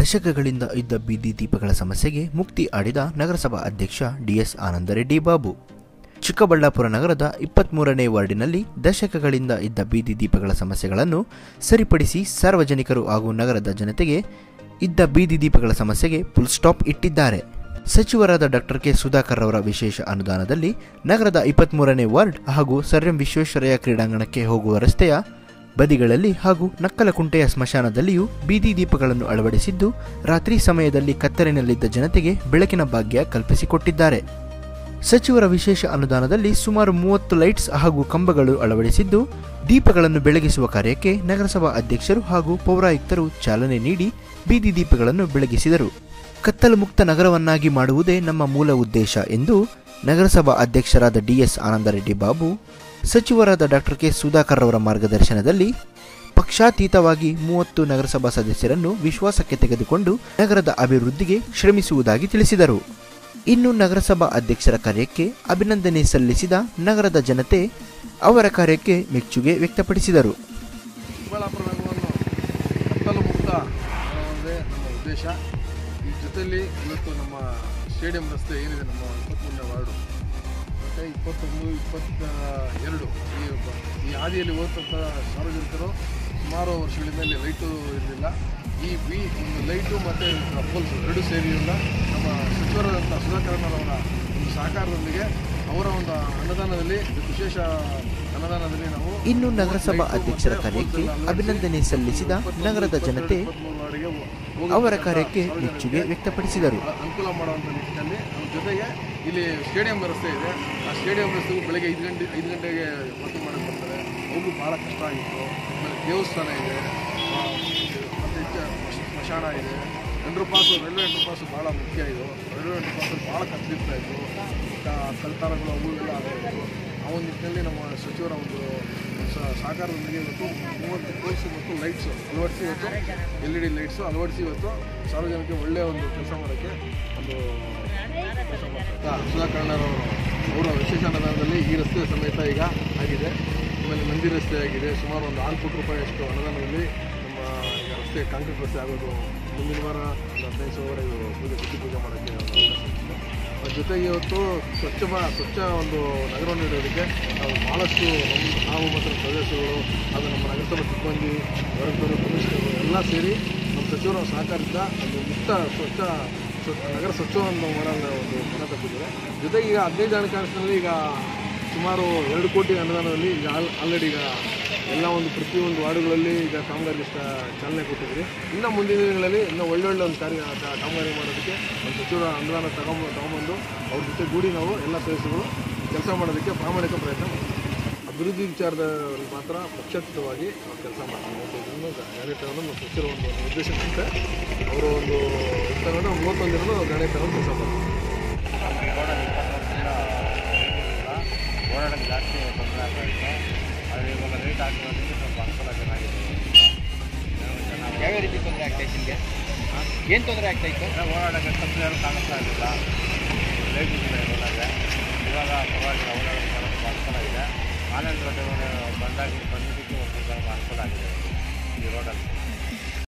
ದಶಕಗಳಿಂದ ಇದ್ದ ಬೀದಿ ದೀಪಗಳ ಸಮಸ್ಯೆಗೆ ಮುಕ್ತಿ ಆಡಿದ ನಗರಸಭಾ ಅಧ್ಯಕ್ಷ ಡಿಎಸ್ ಆನಂದರೆಡ್ಡಿ ಬಾಬು ಚಿಕ್ಕಬಳ್ಳಾಪುರ ನಗರದ ಇಪ್ಪತ್ತ್ಮೂರನೇ ವಾರ್ಡಿನಲ್ಲಿ ದಶಕಗಳಿಂದ ಇದ್ದ ಬೀದಿ ದೀಪಗಳ ಸಮಸ್ಯೆಗಳನ್ನು ಸರಿಪಡಿಸಿ ಸಾರ್ವಜನಿಕರು ಹಾಗೂ ನಗರದ ಜನತೆಗೆ ಇದ್ದ ಬೀದಿ ದೀಪಗಳ ಸಮಸ್ಯೆಗೆ ಫುಲ್ ಸ್ಟಾಪ್ ಇಟ್ಟಿದ್ದಾರೆ ಸಚಿವರಾದ ಡಾಕ್ಟರ್ ಕೆ ಸುಧಾಕರ್ ಅವರ ವಿಶೇಷ ಅನುದಾನದಲ್ಲಿ ನಗರದ ಇಪ್ಪತ್ತ್ಮೂರನೇ ವಾರ್ಡ್ ಹಾಗೂ ಸರ್ ಎಂ ವಿಶ್ವೇಶ್ವರಯ್ಯ ಕ್ರೀಡಾಂಗಣಕ್ಕೆ ಹೋಗುವ ರಸ್ತೆಯ ಬದಿಗಳಲ್ಲಿ ಹಾಗೂ ನಕ್ಕಲಕುಂಟೆಯ ಸ್ಮಶಾನದಲ್ಲಿಯೂ ಬೀದಿ ದೀಪಗಳನ್ನು ಅಳವಡಿಸಿದ್ದು ರಾತ್ರಿ ಸಮಯದಲ್ಲಿ ಕತ್ತಲಿನಲ್ಲಿದ್ದ ಜನತೆಗೆ ಬೆಳಕಿನ ಭಾಗ್ಯ ಕಲ್ಪಿಸಿಕೊಟ್ಟಿದ್ದಾರೆ ಸಚಿವರ ವಿಶೇಷ ಅನುದಾನದಲ್ಲಿ ಸುಮಾರು ಮೂವತ್ತು ಲೈಟ್ಸ್ ಹಾಗೂ ಕಂಬಗಳು ಅಳವಡಿಸಿದ್ದು ದೀಪಗಳನ್ನು ಬೆಳಗಿಸುವ ಕಾರ್ಯಕ್ಕೆ ನಗರಸಭಾ ಅಧ್ಯಕ್ಷರು ಹಾಗೂ ಪೌರಾಯುಕ್ತರು ಚಾಲನೆ ನೀಡಿ ಬೀದಿ ದೀಪಗಳನ್ನು ಬೆಳಗಿಸಿದರು ಕತ್ತಲು ಮುಕ್ತ ನಗರವನ್ನಾಗಿ ಮಾಡುವುದೇ ನಮ್ಮ ಮೂಲ ಉದ್ದೇಶ ಎಂದು ನಗರಸಭಾ ಅಧ್ಯಕ್ಷರಾದ ಡಿಎಸ್ ಆನಂದರೆಡ್ಡಿ ಬಾಬು ಸಚಿವರಾದ ಡಾಕ್ಟರ್ ಕೆ ಸುಧಾಕರ್ ಅವರ ಮಾರ್ಗದರ್ಶನದಲ್ಲಿ ಪಕ್ಷಾತೀತವಾಗಿ ಮೂವತ್ತು ನಗರಸಭಾ ಸದಸ್ಯರನ್ನು ವಿಶ್ವಾಸಕ್ಕೆ ತೆಗೆದುಕೊಂಡು ನಗರದ ಅಭಿವೃದ್ಧಿಗೆ ಶ್ರಮಿಸುವುದಾಗಿ ತಿಳಿಸಿದರು ಇನ್ನು ನಗರಸಭಾ ಅಧ್ಯಕ್ಷರ ಕಾರ್ಯಕ್ಕೆ ಅಭಿನಂದನೆ ಸಲ್ಲಿಸಿದ ನಗರದ ಜನತೆ ಅವರ ಕಾರ್ಯಕ್ಕೆ ಮೆಚ್ಚುಗೆ ವ್ಯಕ್ತಪಡಿಸಿದರು ಚಿಕ್ಕಬಳ್ಳಾಪುರ ನಗರವನ್ನು ಕತ್ತಲು ಮುಕ್ತ ಅನ್ನೋದೇ ನಮ್ಮ ಉದ್ದೇಶ ಈ ಜೊತೆಯಲ್ಲಿ ಇವತ್ತು ನಮ್ಮ ಸ್ಟೇಡಿಯಂ ರಸ್ತೆ ಏನಿದೆ ನಮ್ಮ ಇಪ್ಪತ್ತ್ಮೂರನೇ ವಾರ್ಡು ಮತ್ತು ಇಪ್ಪತ್ತೊಂದು ಇಪ್ಪತ್ತ ಎರಡು ಈ ಒಬ್ಬ- ಈ ಹಾದಿಯಲ್ಲಿ ಹೋಗ್ತಂಥ ಸಾರ್ವಜನಿಕರು ಸುಮಾರು ವರ್ಷಗಳಿಂದ ಇಲ್ಲಿ ಲೈಟು ಇರಲಿಲ್ಲ ಈ ಬಿ ಒಂದು ಲೈಟು ಮತ್ತು ಪೋಲ್ಸ್ ಎರಡು ಸೇರಿಯಿಂದ ನಮ್ಮ ಸಚಿವರಾದಂಥ ಸುಧಾಕರಣ್ಣರವರ ಒಂದು ಸಹಕಾರದೊಂದಿಗೆ ಅವರ ಒಂದು ಅನುದಾನದಲ್ಲಿ ವಿಶೇಷ ಅನುದಾನದಲ್ಲಿ ನಾವು ಇನ್ನು ನಗರಸಭಾ ಲೈಟು ಅಧ್ಯಕ್ಷರ ಮತ್ತೆ ಕಾರ್ಯಕ್ಕೆ ಪೋಲ್ಸ್ ಎಲ್ಲ ಅಭಿನಂದನೆ ಸಲ್ಲಿಸಿದ ಇಪ್ಪತ್ತೊಂದು, ನಗರದ ಇಪ್ಪತ್ತೆರಡು, ಜನತೆ ಇಪ್ಪತ್ತ್ಮೂರು ವಾರ್ಡಿಗೆ ಹೋಗಿ- ಅವರ ಹೋಗಿ ಕಾರ್ಯಕ್ಕೆ ಸಾರ್ವಜನಿಕರಿಗೆ ಮೆಚ್ಚುಗೆ ವ್ಯಕ್ತಪಡಿಸಿದರು ಅನುಕೂಲ ಮಾಡುವಂಥ ನಿಟ್ಟಿನಲ್ಲಿ ನಮ್ಮ ಜೊತೆಗೆ ಇಲ್ಲಿ ಸ್ಟೇಡಿಯಂ ರಸ್ತೆ ಇದೆ ಆ ಸ್ಟೇಡಿಯಂ ರಸ್ತೆಗೂ ಬೆಳಗ್ಗೆ ಐದು ಗಂಟೆ ಐದು ಗಂಟೆಗೆ ವಾಕಿಂಗ್ ಮಾಡಕ್ಕೆ ಬರ್ತಾರೆ ಅವ್ರಿಗೂ ಭಾಳ ಕಷ್ಟ ಆಗಿತ್ತು ಆಮೇಲೆ ದೇವಸ್ಥಾನ ಇದೆ ಆ, ಮತ್ತೆ ಚ- ಸ್ಮಶಾನ ಇದೆ underpass railway underpass ಭಾಳ ಮುಖ್ಯ ಇದು ರೈಲ್ವೆ ಅಂಡರ್ ಪಾಸು ಭಾಳ ಕತ್ತಿರ್ತಾ ಇತ್ತು ಕ- ಕಳ್ತನಗಳು ಅವು ಎಲ್ಲ ಆಗ್ತಾಯಿತ್ತು ಆ ಒಂದು ನಿಟ್ಟಿನಲ್ಲಿ ನಮ್ಮ ಸಚಿವರ ಒಂದು ಸ- ಸಹಕಾರದೊಂದಿಗೆ ಇವತ್ತು ಮೂವತ್ತು ಕೋರ್ಸ್ ಮತ್ತು ಲೈಟ್ಸು ಅಳವಡಿಸಿ ಇವತ್ತು ಎಲ್ ಇ ಡಿ ಲೈಟ್ಸು ಅಳವಡಿಸಿ ಇವತ್ತು ಸಾರ್ವಜನಿಕರಿಗೆ ಒಳ್ಳೆಯ ಒಂದು ಕೆಲಸ ಮಾಡೋಕ್ಕೆ ಒಂದು ಕೆಲಸ ಮಾಡ್ತಾರೆ ಸುಧಾಕರಣರವರು ಅವರ ವಿಶೇಷ ಅನುದಾನದಲ್ಲಿ ಈ ರಸ್ತೆ ಸಮೇತ ಈಗ ಆಗಿದೆ ಆಮೇಲೆ ನಂದಿ ರಸ್ತೆ ಆಗಿದೆ ಸುಮಾರು ಒಂದು ಆರು ಕೋಟಿ ರೂಪಾಯಿಯಷ್ಟು ಅನುದಾನದಲ್ಲಿ ನಮ್ಮ ಈಗ ರಸ್ತೆ ಕಾಂಕ್ರೀಟ್ ರಸ್ತೆ ಆಗೋದು ಮುಂದಿನ ವಾರ ಒಂದು ಹದಿನೈದು ಸಾವಿರ ಇದು ಪೂಜೆ ಗುಡಿ ಪೂಜೆ ಮಾಡೋಕ್ಕೆ ಒಂದು ಅವಕಾಶ ಸಿಕ್ಕಿದೆ ಅದ್ರ ಜೊತೆಗೆ ಇವತ್ತು ಸ್ವಚ್ಛ ಭಾ ಸ್ವಚ್ಛ ಒಂದು ನಗರವನ್ನು ಇಡೋದಕ್ಕೆ ನಾವು ಭಾಳಷ್ಟು ನಮ್ಮ ನಾವು ಮತ್ತು ನಮ್ಮ ಸದಸ್ಯರುಗಳು ಅದು ನಮ್ಮ ನಗರಸಭಾ ಸಿಬ್ಬಂದಿ ಹೊರಗಡೆ ಕಮಿಷನರು ಎಲ್ಲ ಸೇರಿ ನಮ್ಮ ಸಚಿವರ ಸಹಕಾರದಿಂದ ಒಂದು ಮುಕ್ತ ಸ್ವಚ್ಛ ಸ್ವ- ನಗರ ಸ್ವಚ್ಛವನ್ನು ಮಾಡಲು ಒಂದು ಮನ ತಪ್ಪಿದ್ದಾರೆ ಜೊತೆಗೆ ಈಗ ಹದಿನೈದು ಹಣಕಾಸಿನಲ್ಲಿ ಈಗ ಸುಮಾರು ಎರಡು ಕೋಟಿ ಅನುದಾನದಲ್ಲಿ ಈಗ ಆಲ್ ಆಲ್ರೆಡಿ ಈಗ ಎಲ್ಲ ಒಂದು ಪ್ರತಿಯೊಂದು ವಾರ್ಡುಗಳಲ್ಲಿ ಈಗ ಕಾಮಗಾರಿಗೆ ಸ್ಟ- ಚಾಲನೆ ಕೊಟ್ಟಿದ್ದೀರಿ ಇನ್ನು ಮುಂದಿನ ದಿನಗಳಲ್ಲಿ ಇನ್ನೂ ಒಳ್ಳೊಳ್ಳೆ ಒಂದು ಕಾರ್ಯ ಕಾ- ಕಾಮಗಾರಿ ಮಾಡೋದಕ್ಕೆ ಒಂದು ಸಚಿವರ ಅನುದಾನ ತಗೊಂಬ ತಗೊಂಬಂದು ಅವ್ರ ಜೊತೆ ಗೂಡಿ ನಾವು ಎಲ್ಲ ಸದಸ್ಯರು ಕೆಲಸ ಮಾಡೋದಕ್ಕೆ ಪ್ರಾಮಾಣಿಕ ಪ್ರಯತ್ನ ಮಾಡ್ತೀವಿ ಅಭಿವೃದ್ಧಿ ವಿಚಾರದಲ್ಲಿ ಮಾತ್ರ ಪಕ್ಷಾತೀತವಾಗಿ ನಾವು ಕೆಲಸ ಮಾಡ್ತೀವಿ ಒಂದು ಇದನ್ನು ಗಾಡಿ ತಗೊಂಡು ನಮ್ಮ ಸಚಿವರ ಒಂದು ನಿರ್ದೇಶನದಂತೆ ಅವರು ಒಂದು ಇದು ತಗೊಂಡು ಮೂವತ್ತೊಂದು ದಿನ ಗಾಡಿ ತಗೊಂಡು ಕೆಲಸ ಮಾಡ್ತೀವಿ ಓಡಾಡೋಕ್ಕೆ ಜಾಸ್ತಿ ತೊಂದರೆ ಆಗ್ತಾ ಇತ್ತು ಆದರೆ ಇವಾಗ ರೇಟ್ ಆಗಿರೋದ್ರಿಂದ ಸ್ವಲ್ಪ ಅನುಕೂಲ ಚೆನ್ನಾಗಿದೆ ಯಾವ ರೀತಿ ತೊಂದರೆ ಆಗ್ತಾ ಇತ್ತು ನಿಮಗೆ ಏನು ತೊಂದರೆ ಆಗ್ತಾ ಇತ್ತು ಈಗ ಓಡಾಡೋಕ್ಕೆ ಕಂಪ್ನಿಯವರು ಕಾಣಿಸ್ತಾ ಇರಲಿಲ್ಲ ಲೈಟ್ ಇದ್ದಿಲ್ಲ ರೋಡಾಗೆ ಇವಾಗ ಪರವಾಗಿಲ್ಲ ಓಡಾಡೋಕ್ಕೆ ಸ್ವಲ್ಪ ಅನುಕೂಲ ಇದೆ ಆನಂತರ ಬಂದಾಗ ಬಂದಿದ್ದಕ್ಕೆ ಒಂದು ಸ್ವಲ್ಪ ಅನುಕೂಲ ಆಗಿದೆ ಈ ರೋಡಲ್ಲಿ